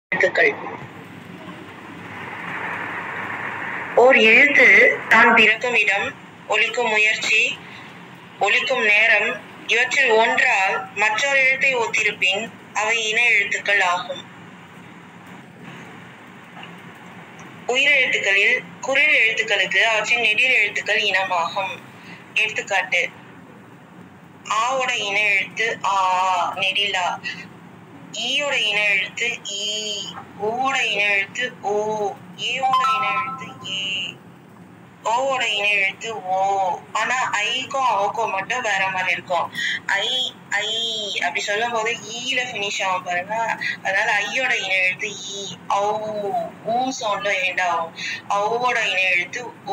எழுத்துக்கள் ஓர் எழுத்து தான் பிறக்கும் இடம் ஒலிக்கும் முயற்சி ஒலிக்கும் நேரம் இவற்றில் ஒன்றால் மற்றொரு எழுத்தை ஒத்திருப்பின் அவை இன எழுத்துக்கள் ஆகும் உயிரெழுத்துக்களில் குறில் எழுத்துக்களுக்கு அவற்றின் நெடில் எழுத்துக்கள் இனமாகும் எடுத்துக்காட்டு ஆவோட இன எழுத்து ஆ நெடிலா ஈயோட இன எழுத்து ஈ ஓவோட இன எழுத்து ஓ ஏவோட இன எழுத்து ஏ ஓவோட இன எழுத்து ஓ ஆனா ஐக்கும் ஓக்கும் மட்டும் வேற மாதிரி இருக்கும் ஐ ஐ அப்படி சொல்லும் போது ஈல ஃபினிஷ் ஆகும் பாருங்க அதனால ஐயோட இன எழுத்து ஈ ஔ ஊ சவுண்ட்ல எண்ட் ஆகும் ஔவோட இன எழுத்து ஊ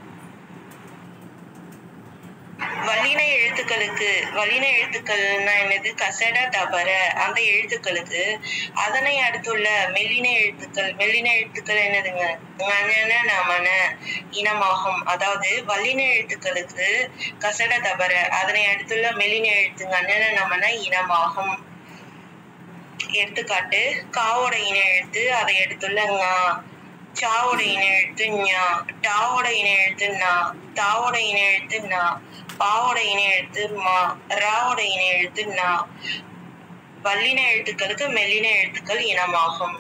வல்லின எழுத்துக்களுக்கு வல்லின எழுத்துக்கள்னா என்னது கசட தபர அந்த எழுத்துக்களுக்கு அதனை அடுத்துள்ள மெல்லின எழுத்துக்கள் மெல்லின எழுத்துக்கள் என்னதுங்க ஞன நமன இனமாகும் அதாவது வல்லின எழுத்துக்களுக்கு கசட தபர அதனை அடுத்துள்ள மெல்லின எழுத்து ஞன நமன இனமாகும் எடுத்துக்காட்டு காவோட இன எழுத்து அதை எடுத்துள்ள ஞா சாவோட இன எழுத்து ஞா டாவோட இன எழுத்து நா தாவோட இன எழுத்து நா பாவோட இன எழுத்து மா ராவோட இன எழுத்து நா வல்லின எழுத்துக்களுக்கு மெல்லின எழுத்துக்கள் இனமாகும்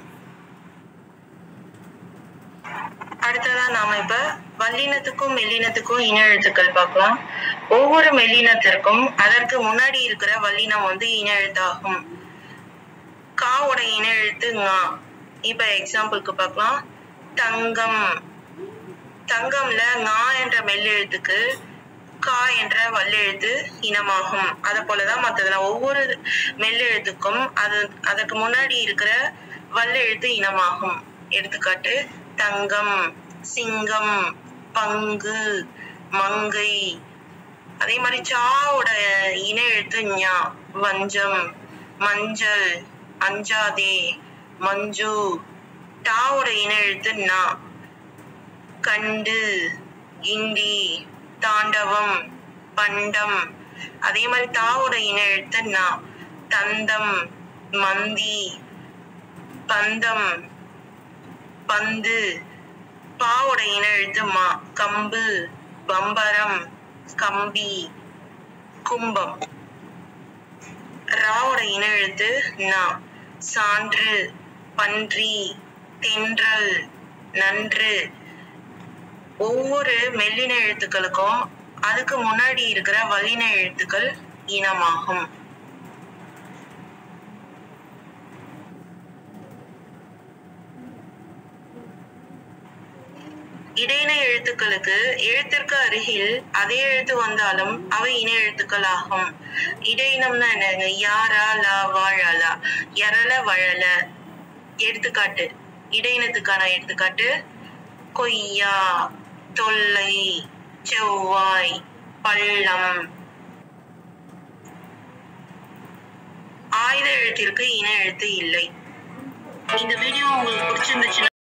அடுத்ததா நாம இப்ப வல்லினத்துக்கும் மெல்லினத்துக்கும் இன எழுத்துக்கள் பார்க்கலாம் ஒவ்வொரு மெல்லினத்திற்கும் அதற்கு முன்னாடி இருக்கிற வல்லினம் வந்து இன எழுத்தாகும் காவோட இன எழுத்து ஙா இப்ப எக்ஸாம்பிளுக்கு பார்க்கலாம் தங்கம் தங்கம்ல ஞா என்ற மெல்லெழுத்துக்கு கா என்ற வல்லெழுத்து இனமாகும் அதை போலதான் மற்றதுல ஒவ்வொரு மெல்லெழுத்துக்கும் அது அதற்கு முன்னாடி இருக்கிற வல்லெழுத்து இனமாகும் எடுத்துக்காட்டு தங்கம் சிங்கம் பங்கு மங்கை அதே மாதிரி சாவோட இன எழுத்து ஞா வஞ்சம் மஞ்சள் அஞ்சாதே மஞ்சு டாவோட இன எழுத்து நா கண்டு இண்டி தாண்டவம் பண்டம் அதே மாதிரி தாவோட இன எழுத்து நா தந்தம் மந்தி பந்தம் பந்து பாவோட இன எழுத்து மா கம்பு பம்பரம் கம்பி கும்பம் ராவோட இன எழுத்து நா சான்று பன்றி தென்றல் நன்று ஒவ்வொரு மெல்லின எழுத்துக்களுக்கும் அதுக்கு முன்னாடி இருக்கிற வல்லின எழுத்துக்கள் இனமாகும் இடையின எழுத்துக்களுக்கு எழுத்திற்கு அருகில் அதே எழுத்து வந்தாலும் அவை இன எழுத்துக்கள் ஆகும் இடையினம்னா என்னங்க யாரா லா வாழலா எரல வழல எடுத்துக்காட்டு இடையினத்துக்கான எடுத்துக்காட்டு கொய்யா தொல்லை செவ்வாய் பள்ளம் ஆயுத எழுத்திற்கு இன எழுத்து இல்லை இந்த வீடியோ உங்களுக்கு பிடிச்சிருந்துச்சுன்னா